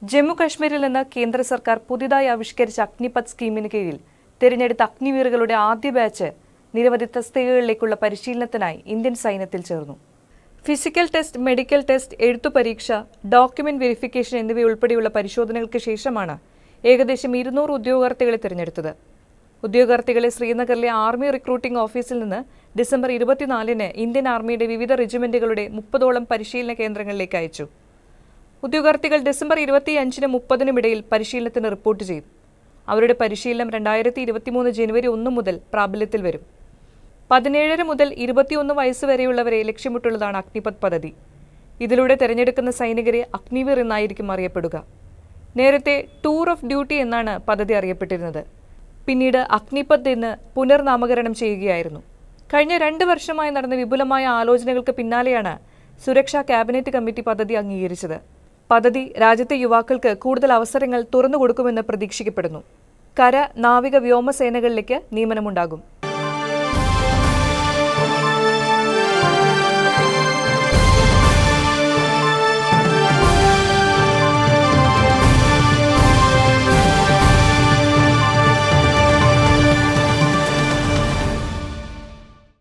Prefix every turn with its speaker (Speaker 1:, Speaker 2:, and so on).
Speaker 1: ജമ്മു കശ്മീരിൽ നിന്ന് കേന്ദ്ര സർക്കാർ പുതിയതായി ആവിഷ്കരിച്ച അഗ്നിപത് സ്കീമിന് കീഴിൽ തിരഞ്ഞെടുത്ത അഗ്നിവീറുകളുടെ ആദ്യ ബാച്ച് നിരവധി തസ്തികകളിലേക്കുള്ള പരിശീലനത്തിനായി ഇന്ത്യൻ സൈന്യത്തിൽ ചേർന്നു ഫിസിക്കൽ ടെസ്റ്റ് മെഡിക്കൽ ടെസ്റ്റ് എഴുത്തു പരീക്ഷ ഡോക്യുമെന്റ് വെരിഫിക്കേഷൻ എന്നിവയുൾപ്പെടെയുള്ള പരിശോധനകൾക്ക് ശേഷമാണ് ഏകദേശം ഇരുന്നൂറ് ഉദ്യോഗാർത്ഥികളെ തിരഞ്ഞെടുത്തത് ഉദ്യോഗാർത്ഥികളെ ശ്രീനഗറിലെ ആർമി റിക്രൂട്ടിംഗ് ഓഫീസിൽ നിന്ന് ഡിസംബർ ഇരുപത്തിനാലിന് ഇന്ത്യൻ ആർമിയുടെ വിവിധ റെജിമെന്റുകളുടെ മുപ്പതോളം പരിശീലന കേന്ദ്രങ്ങളിലേക്ക് അയച്ചു ഉദ്യോഗാർത്ഥികൾ ഡിസംബർ ഇരുപത്തിയഞ്ചിന് മുപ്പതിനും ഇടയിൽ പരിശീലനത്തിന് റിപ്പോർട്ട് ചെയ്യും അവരുടെ പരിശീലനം രണ്ടായിരത്തി ഇരുപത്തിമൂന്ന് ജനുവരി ഒന്ന് മുതൽ പ്രാബല്യത്തിൽ വരും പതിനേഴര മുതൽ ഇരുപത്തിയൊന്ന് വയസ്സ് വരെയുള്ളവരെ ലക്ഷ്യമിട്ടുള്ളതാണ് അഗ്നിപത് പദ്ധതി ഇതിലൂടെ തിരഞ്ഞെടുക്കുന്ന സൈനികരെ അഗ്നിവീർ എന്നായിരിക്കും അറിയപ്പെടുക നേരത്തെ ടൂർ ഓഫ് ഡ്യൂട്ടി എന്നാണ് പദ്ധതി അറിയപ്പെട്ടിരുന്നത് പിന്നീട് അഗ്നിപത് എന്ന് പുനർനാമകരണം ചെയ്യുകയായിരുന്നു കഴിഞ്ഞ രണ്ട് വർഷമായി നടന്ന വിപുലമായ ആലോചനകൾക്ക് പിന്നാലെയാണ് സുരക്ഷാ ക്യാബിനറ്റ് കമ്മിറ്റി പദ്ധതി അംഗീകരിച്ചത് പദ്ധതി രാജ്യത്തെ യുവാക്കൾക്ക് കൂടുതൽ അവസരങ്ങൾ തുറന്നുകൊടുക്കുമെന്ന് പ്രതീക്ഷിക്കപ്പെടുന്നു കര നാവിക വ്യോമസേനകളിലേക്ക് നിയമനമുണ്ടാകും